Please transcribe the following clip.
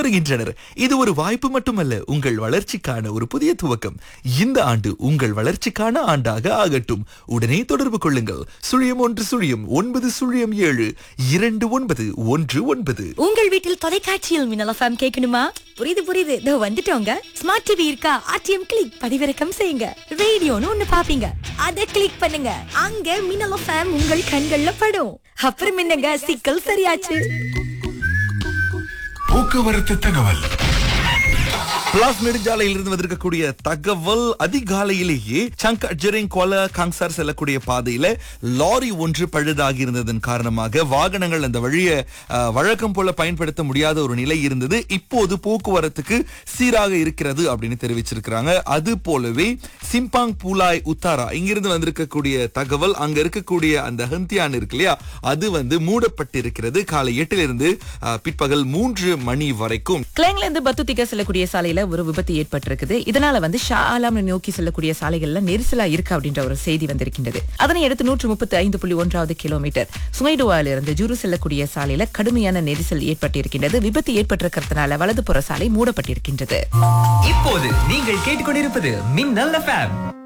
வருகின்றனர் இது ஒரு வாய்ப்பு மட்டுமல்ல உங்கள் வளர்ச்சிக்கான ஒரு புதிய துவக்கம் இந்த ஆண்டு உங்கள் வளர்ச்சிக்கான ஆண்டாக ஆகட்டும் உடனே தொடர்பு கொள்ளுங்கள் சுழியம் ஒன்று சுழியம் ஒன்பது சுழியம் ஏழு இரண்டு ஒன்பது ஒன்று ஒன்பது உங்கள் வீட்டில் தொலைக்காட்சியில் மின்னல் எஃப்எம் கேட்கணுமா புரியுது புரியுது இதோ வந்துட்டோங்க ஸ்மார்ட் டிவி இருக்கா ஆர்டிஎம் கிளிக் பதிவிறக்கம் செய்யுங்க ரேடியோன்னு ஒண்ணு பாப்பீங்க அத கிளிக் பண்ணுங்க அங்க மின்னல் எஃப்எம் உங்கள் கண்கள்ல படும் அப்புறம் என்னங்க சிக்கல் சரியாச்சு போக்குவரத்து தகவல் பிளாஸ் நெடுஞ்சாலையில் இருந்து வந்திருக்கக்கூடிய தகவல் அதிகாலையிலேயே சங்க ஜெரிங் கொல காங்சார் செல்லக்கூடிய பாதையில லாரி ஒன்று பழுதாகி இருந்ததன் காரணமாக வாகனங்கள் அந்த வழியை அஹ், வழக்கம் போல பயன்படுத்த முடியாத ஒரு நிலை இருந்தது இப்போது போக்குவரத்துக்கு சீராக இருக்கிறது அப்படின்னு தெரிவிச்சிருக்கிறாங்க அது போலவே சிம்பாங் பூலாய் உத்தாரா இங்கிருந்து வந்திருக்கக்கூடிய தகவல் அங்க இருக்கக்கூடிய அந்த ஹந்தியான் இருக்கு இல்லையா அது வந்து மூடப்பட்டிருக்கிறது காலை எட்டிலிருந்து அஹ், பிற்பகல் மூன்று மணி வரைக்கும் கிளைங்ல இருந்து பத்துத்திக்க செல்லக்கூடிய சாலையில ஒரு விபத்து ஏற்பட்டிருக்குது இதனால வந்து ஷா ஆலாம் நோக்கி செல்லக்கூடிய சாலைகள்ல நெரிசலா இருக்கு அப்படின்ற ஒரு செய்தி வந்திருக்கின்றது அதனை அடுத்து நூற்று முப்பத்தி ஐந்து புள்ளி ஒன்றாவது கிலோமீட்டர் சுமைடுவால இருந்து ஜூரு செல்லக்கூடிய சாலையில கடுமையான நெரிசல் ஏற்பட்டிருக்கின்றது விபத்து ஏற்பட்டிருக்கிறதுனால வலதுபுற சாலை மூடப்பட்டிருக்கின்றது இப்போது நீங்கள் கேட்டுக்கொண்டிருப்பது மின்னல் எஃப்எம்